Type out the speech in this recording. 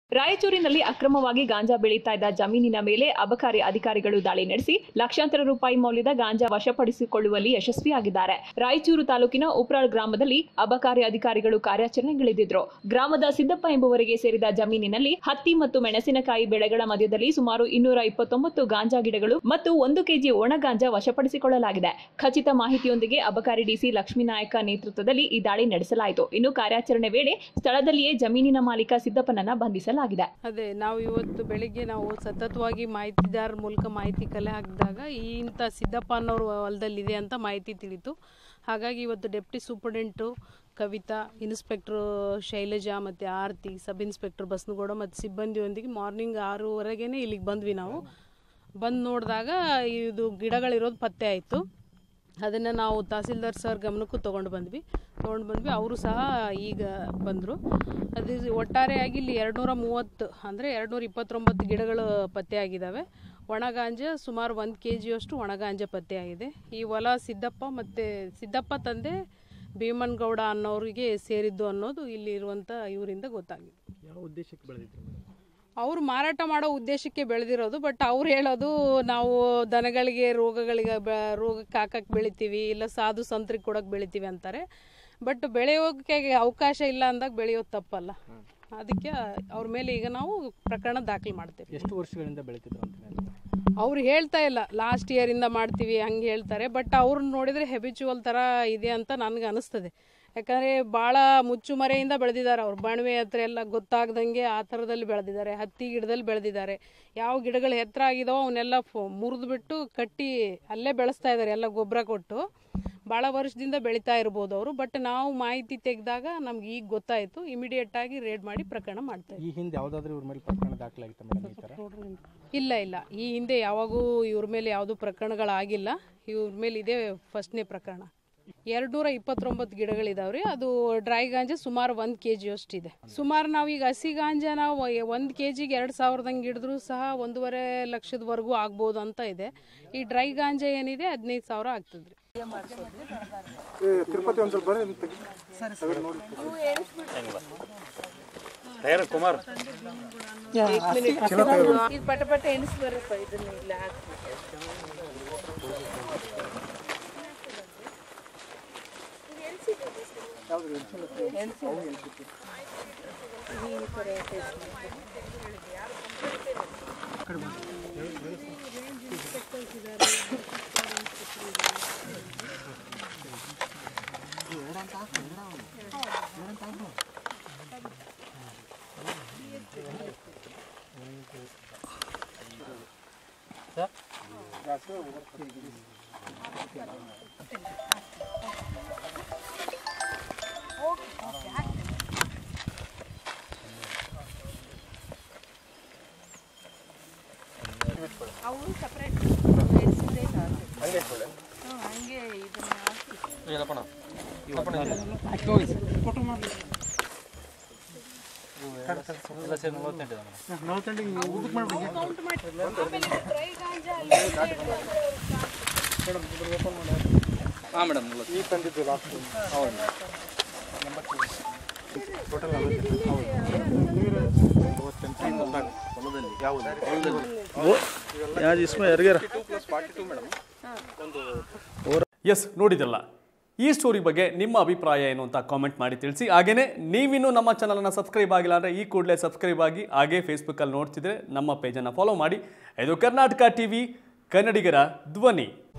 ರಾಯಚೂರಿನಲ್ಲಿ ಅಕ್ರಮವಾಗಿ ಗಾಂಜಾ ಬೆಳೀತಾ ಇದ್ದ ಜಮೀನಿನ ಮೇಲೆ ಅಬಕಾರಿ ಅಧಿಕಾರಿಗಳು ದಾಳಿ ನಡೆಸಿ ಲಕ್ಷಾಂತರ ರೂಪಾಯಿ ಮೌಲ್ಯದ ಗಾಂಜಾ ವಶಪಡಿಸಿಕೊಳ್ಳುವಲ್ಲಿ ಯಶಸ್ವಿಯಾಗಿದ್ದಾರೆ ರಾಯಚೂರು ತಾಲೂಕಿನ ಉಪ್ರಾಳ್ ಗ್ರಾಮದಲ್ಲಿ ಅಬಕಾರಿ ಅಧಿಕಾರಿಗಳು ಕಾರ್ಯಾಚರಣೆಗಿಳಿದಿದ್ರು ಗ್ರಾಮದ ಸಿದ್ದಪ್ಪ ಎಂಬುವರಿಗೆ ಸೇರಿದ ಜಮೀನಿನಲ್ಲಿ ಹತ್ತಿ ಮತ್ತು ಮೆಣಸಿನಕಾಯಿ ಬೆಳೆಗಳ ಮಧ್ಯದಲ್ಲಿ ಸುಮಾರು ಇನ್ನೂರ ಇಪ್ಪತ್ತೊಂಬತ್ತು ಗಾಂಜಾ ಗಿಡಗಳು ಮತ್ತು ಒಂದು ಕೆಜಿ ಒಣ ಗಾಂಜಾ ವಶಪಡಿಸಿಕೊಳ್ಳಲಾಗಿದೆ ಖಚಿತ ಮಾಹಿತಿಯೊಂದಿಗೆ ಅಬಕಾರಿ ಡಿಸಿ ಲಕ್ಷ್ಮೀನಾಯಕ ನೇತೃತ್ವದಲ್ಲಿ ಈ ದಾಳಿ ನಡೆಸಲಾಯಿತು ಇನ್ನು ಕಾರ್ಯಾಚರಣೆ ವೇಳೆ ಸ್ಥಳದಲ್ಲಿಯೇ ಜಮೀನಿನ ಮಾಲೀಕ ಸಿದ್ದಪ್ಪನನ್ನ ಬಂಧಿಸಲಾಗಿದೆ ಅದೇ ನಾವು ಇವತ್ತು ಬೆಳಿಗ್ಗೆ ನಾವು ಸತತವಾಗಿ ಮಾಹಿತಿದಾರರ ಮೂಲಕ ಮಾಹಿತಿ ಕಲೆ ಹಾಕಿದಾಗ ಈ ಇಂಥ ಸಿದ್ದಪ್ಪ ಅನ್ನೋರು ಹೊಲದಲ್ಲಿದೆ ಅಂತ ಮಾಹಿತಿ ತಿಳಿತು ಹಾಗಾಗಿ ಇವತ್ತು deputy superintendent Kavitha inspector Shailaja ಮತ್ತು ಆರತಿ ಸಬ್ ಇನ್ಸ್ಪೆಕ್ಟರ್ ಬಸ್ನಗೌಡ ಮತ್ತು ಸಿಬ್ಬಂದಿಯೊಂದಿಗೆ ಮಾರ್ನಿಂಗ್ ಆರೂವರೆಗೇ ಇಲ್ಲಿಗೆ ಬಂದ್ವಿ ನಾವು ಬಂದು ನೋಡಿದಾಗ ಇದು ಗಿಡಗಳಿರೋದು ಪತ್ತೆ ಆಯಿತು ಅದನ್ನು ನಾವು ತಹಸೀಲ್ದಾರ್ ಸರ್ ಗಮನಕ್ಕೂ ತೊಗೊಂಡು ಬಂದ್ವಿ ತೊಗೊಂಡು ಬಂದ್ವಿ ಅವರು ಸಹ ಈಗ ಬಂದರು ಅದು ಒಟ್ಟಾರೆಯಾಗಿ ಇಲ್ಲಿ ಎರಡುನೂರ ಮೂವತ್ತು ಅಂದರೆ ಎರಡುನೂರ ಇಪ್ಪತ್ತೊಂಬತ್ತು ಗಿಡಗಳು ಪತ್ತೆಯಾಗಿದ್ದಾವೆ ಒಣಗಾಂಜ ಸುಮಾರು ಒಂದು ಕೆ ಜಿಯಷ್ಟು ಒಣಗಾಂಜ ಪತ್ತೆಯಾಗಿದೆ ಈ ಹೊಲ ಸಿದ್ದಪ್ಪ ಮತ್ತು ಸಿದ್ದಪ್ಪ ತಂದೆ ಭೀಮನ್ಗೌಡ ಅನ್ನೋರಿಗೆ ಸೇರಿದ್ದು ಅನ್ನೋದು ಇಲ್ಲಿ ಇರುವಂಥ ಇವರಿಂದ ಗೊತ್ತಾಗಿದೆ ಯಾವ ಉದ್ದೇಶಕ್ಕೆ ಬೆಳೆದಿದ್ರು ಮೇಡಮ್ ಅವ್ರು ಮಾರಾಟ ಮಾಡೋ ಉದ್ದೇಶಕ್ಕೆ ಬೆಳೆದಿರೋದು ಬಟ್ ಅವ್ರು ಹೇಳೋದು ನಾವು ದನಗಳಿಗೆ ರೋಗಗಳಿಗೆ ಬ ರೋಗಕ್ಕೆ ಹಾಕಕ್ಕೆ ಬೆಳಿತೀವಿ ಇಲ್ಲ ಸಾಧು ಸಂತ್ರಿಗೆ ಕೊಡೋಕೆ ಬೆಳಿತೀವಿ ಅಂತಾರೆ ಬಟ್ ಬೆಳೆಯೋಕೆ ಅವಕಾಶ ಇಲ್ಲ ಅಂದಾಗ ಬೆಳೆಯೋದು ತಪ್ಪಲ್ಲ ಅದಕ್ಕೆ ಅವ್ರ ಮೇಲೆ ಈಗ ನಾವು ಪ್ರಕರಣ ದಾಖಲು ಮಾಡ್ತೇವೆ ಎಷ್ಟು ವರ್ಷಗಳಿಂದ ಬೆಳೀತಿದ್ರು ಅಂತ ಹೇಳ್ತಾರೆ ಅವ್ರು ಹೇಳ್ತಾ ಇಲ್ಲ ಲಾಸ್ಟ್ ಇಯರಿಂದ ಮಾಡ್ತೀವಿ ಹಂಗೆ ಹೇಳ್ತಾರೆ ಬಟ್ ಅವ್ರನ್ನ ನೋಡಿದರೆ ಹೆಬಿಚುವಲ್ ಥರ ಇದೆ ಅಂತ ನನಗೆ ಅನಿಸ್ತದೆ ಯಾಕಂದರೆ ಭಾಳ ಮುಚ್ಚುಮರೆಯಿಂದ ಬೆಳೆದಿದ್ದಾರೆ ಅವ್ರು ಬಣವೆ ಹತ್ರ ಎಲ್ಲ ಗೊತ್ತಾಗ್ದಂಗೆ ಆ ಥರದಲ್ಲಿ ಬೆಳೆದಿದ್ದಾರೆ ಹತ್ತಿ ಗಿಡದಲ್ಲಿ ಬೆಳೆದಿದ್ದಾರೆ ಯಾವ ಗಿಡಗಳು ಎತ್ತರ ಆಗಿದಾವೋ ಅವನ್ನೆಲ್ಲ ಮುರಿದು ಬಿಟ್ಟು ಕಟ್ಟಿ ಅಲ್ಲೇ ಬೆಳೆಸ್ತಾ ಇದ್ದಾರೆ ಎಲ್ಲ ಗೊಬ್ಬರ ಕೊಟ್ಟು ಭಾಳ ವರ್ಷದಿಂದ ಬೆಳೀತಾ ಇರ್ಬೋದು ಅವರು ಬಟ್ ನಾವು ಮಾಹಿತಿ ತೆಗೆದಾಗ ನಮ್ಗೆ ಈಗ ಗೊತ್ತಾಯಿತು ಇಮಿಡಿಯೇಟ್ ಆಗಿ ರೇಡ್ ಮಾಡಿ ಪ್ರಕರಣ ಮಾಡ್ತಾ ಇದ್ದೀವಿ. ಈ ಹಿಂದೆ ಯಾವುದಾದ್ರೂ ಇವ್ರ ಮೇಲೆ ಪ್ರಕರಣ ದಾಖಲಾಗಿತ್ತ ಮೇಡಮ್ ಈ ಥರ ಇಲ್ಲ ಇಲ್ಲ ಈ ಹಿಂದೆ ಯಾವಾಗೂ ಇವ್ರ ಮೇಲೆ ಯಾವುದೂ ಪ್ರಕರಣಗಳಾಗಿಲ್ಲ ಇವ್ರ ಮೇಲೆ ಇದೇ ಫಸ್ಟ್ನೇ ಪ್ರಕರಣ ಎರಡ್ನೂರ ಇಪ್ಪತ್ತೊಂಬತ್ತು ಗಿಡಗಳಿದಾವೆ ರೀ ಅದು ಡ್ರೈ ಗಾಂಜಾ ಸುಮಾರು ಒಂದು ಕೆ ಜಿ ಅಷ್ಟಿದೆ ಸುಮಾರು ನಾವು ಈಗ ಹಸಿ ಗಾಂಜಾನ ಒಂದು ಕೆ ಜಿಗೆ ಎರಡು ಸಾವಿರದಂಗೆ ಹಿಡಿದ್ರು ಸಹ ಒಂದೂವರೆ ಲಕ್ಷದವರೆಗೂ ಆಗ್ಬೋದು ಅಂತ ಇದೆ ಈ ಡ್ರೈ ಗಾಂಜಾ ಏನಿದೆ ಹದಿನೈದು ಸಾವಿರ ಆಗ್ತದ್ರಿ ತಿರುಪತಿ ಒಂದು ಸ್ವಲ್ಪ ಬರೀ ಇದು ಪಟ ಪಟ ಎಣಿಸಿ ಬರಪ್ಪ ಇದನ್ನ ಇಲ್ಲ ಹಾಕಿ ಅವು ಸಪ್ರೇಟ್ ಎಣಿಸಿದ್ರೆ ಸಾಕು ಹ್ಞೂ ಹಂಗೆ ಇದನ್ನ ಹಾಕಿ ಡ್ರೈ ಗಾಂಜಾ ಈ ತಂದಿದ್ದು ಲಾಸ್ಟ್ ಎಸ್ ನೋಡಿದ್ರಲ್ಲ ಈ ಸ್ಟೋರಿ ಬಗ್ಗೆ ನಿಮ್ಮ ಅಭಿಪ್ರಾಯ ಏನು ಅಂತ ಕಾಮೆಂಟ್ ಮಾಡಿ ತಿಳಿಸಿ ಹಾಗೆಯೇ ನೀವಿನ್ನೂ ನಮ್ಮ ಚಾನಲನ್ನು ಸಬ್ಸ್ಕ್ರೈಬ್ ಆಗಿಲ್ಲ ಅಂದರೆ ಈ ಕೂಡಲೇ ಸಬ್ಸ್ಕ್ರೈಬ್ ಆಗಿ ಹಾಗೇ ಫೇಸ್ಬುಕ್ಕಲ್ಲಿ ನೋಡ್ತಿದ್ರೆ ನಮ್ಮ ಪೇಜನ್ನು ಫಾಲೋ ಮಾಡಿ ಇದು ಕರ್ನಾಟಕ ಟಿ ವಿ ಕನ್ನಡಿಗರ ಧ್ವನಿ